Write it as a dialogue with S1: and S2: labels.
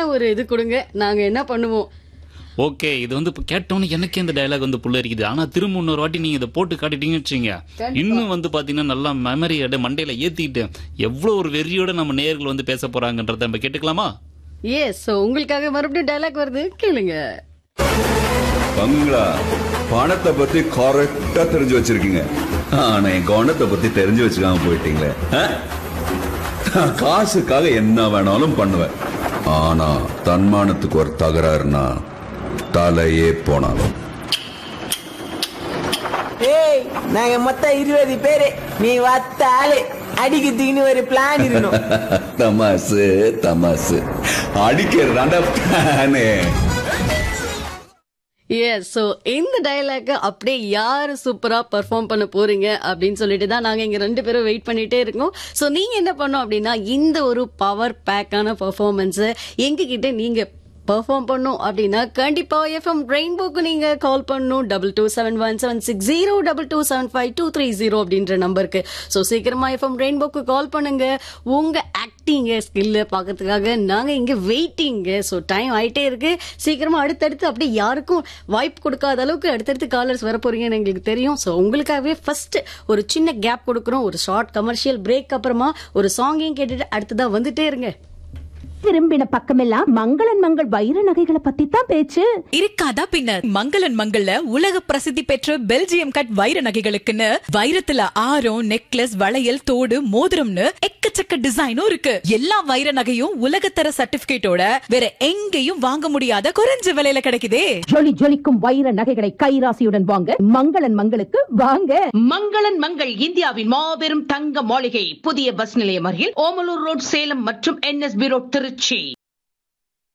S1: சரியான ஒரு இது கொடுங்க நாங்க என்ன பண்ணுவோம்
S2: ஓகே இது வந்து இப்ப கேட்டோன்னு எனக்கே இந்த டயலாக் வந்து புள்ள இருக்குது ஆனா திரும்ப இன்னொரு வாட்டி நீங்க இதை போட்டு காட்டிட்டீங்கன்னு வச்சுங்க இன்னும் வந்து பாத்தீங்கன்னா நல்லா மெமரி மண்டையில ஏத்திக்கிட்டு எவ்வளவு ஒரு வெறியோட நம்ம நேர்கள் வந்து பேச போறாங்கன்றத நம்ம கேட்டுக்கலாமா
S1: எஸ் ஸோ உங்களுக்காக மறுபடியும் டைலாக் வருது கேளுங்க
S3: பங்களா பணத்தை பத்தி கரெக்டா தெரிஞ்சு வச்சிருக்கீங்க ஆனா என் கவனத்தை பத்தி தெரிஞ்சு வச்சுக்காம போயிட்டீங்களே ஆ? நான் காசுக்காக என்ன வேணாலும் பண்ணுவேன் ஆனா தன்மானத்துக்கு ஒரு தகராறுனா தலையே போனாலும்
S4: ஏய் நாங்க மொத்தம் இருபது பேரு நீ வத்த ஆளு அடிக்கிறதுக்குன்னு ஒரு பிளான் இருக்கணும்
S3: தமாசு தமாசு அடிக்கிறதாண்டா பிளானே
S1: எஸ் ஸோ இந்த டயலாக அப்படியே யாரு சூப்பரா பெர்ஃபார்ம் பண்ண போறீங்க அப்படின்னு சொல்லிட்டு தான் நாங்க இங்க ரெண்டு பேரும் வெயிட் பண்ணிட்டே இருக்கோம் ஸோ நீங்க என்ன பண்ணோம் அப்படின்னா இந்த ஒரு பவர் பேக்கான பெர்ஃபார்மன்ஸ் எங்ககிட்ட நீங்க பெர்ஃபார்ம் பண்ணும் அப்படின்னா கண்டிப்பா எஃப்எம் ரெயின்போக்கு நீங்க கால் பண்ணணும் double two seven one seven six zero double two seven five two three zero அப்படின்ற நம்பருக்கு ஸோ சீக்கிரமா எஃப்எம் ரெயின்போக்கு கால் பண்ணுங்க உங்க ஆக்டிங்க ஸ்கில்ல பார்க்கறதுக்காக நாங்க இங்க வெயிட்டிங்க ஸோ டைம் ஆயிட்டே இருக்கு சீக்கிரமா அடுத்தடுத்து அப்படியே யாருக்கும் வாய்ப்பு கொடுக்காத அளவுக்கு அடுத்தடுத்து காலர்ஸ் வர போறீங்கன்னு எங்களுக்கு தெரியும் ஸோ உங்களுக்காகவே ஃபர்ஸ்ட் ஒரு சின்ன கேப் கொடுக்குறோம் ஒரு ஷார்ட் கமர்ஷியல் பிரேக் அப்புறமா ஒரு சாங்கையும் கேட்டுட்டு அடுத்ததா வந்துட்டே இருங்க
S5: திரும்பின பக்கமெல்லாம் மங்களன் மங்கள் வைர நகைகளை பத்தி தான் பேச்சு
S6: இருக்காதா பின்ன மங்களன் மங்கள்ல உலக பிரசித்தி பெற்ற பெல்ஜியம் கட் வைர நகைகளுக்குன்னு வைரத்துல ஆரம் நெக்லஸ் வளையல் தோடு மோதிரம்னு எக்கச்சக்க டிசைனும் இருக்கு எல்லா வைர நகையும் உலகத்தர சர்டிபிகேட்டோட வேற எங்கேயும் வாங்க முடியாத குறைஞ்ச விலையில கிடைக்குதே
S5: ஜொலி ஜொலிக்கும் வைர நகைகளை கைராசியுடன் வாங்க மங்களன் மங்களுக்கு வாங்க
S7: மங்களன் மங்கள் இந்தியாவின் மாபெரும் தங்க மாளிகை புதிய பஸ் நிலையம் அருகில் ஓமலூர் ரோட் சேலம் மற்றும் என்எஸ்பி ரோட் திருச்சி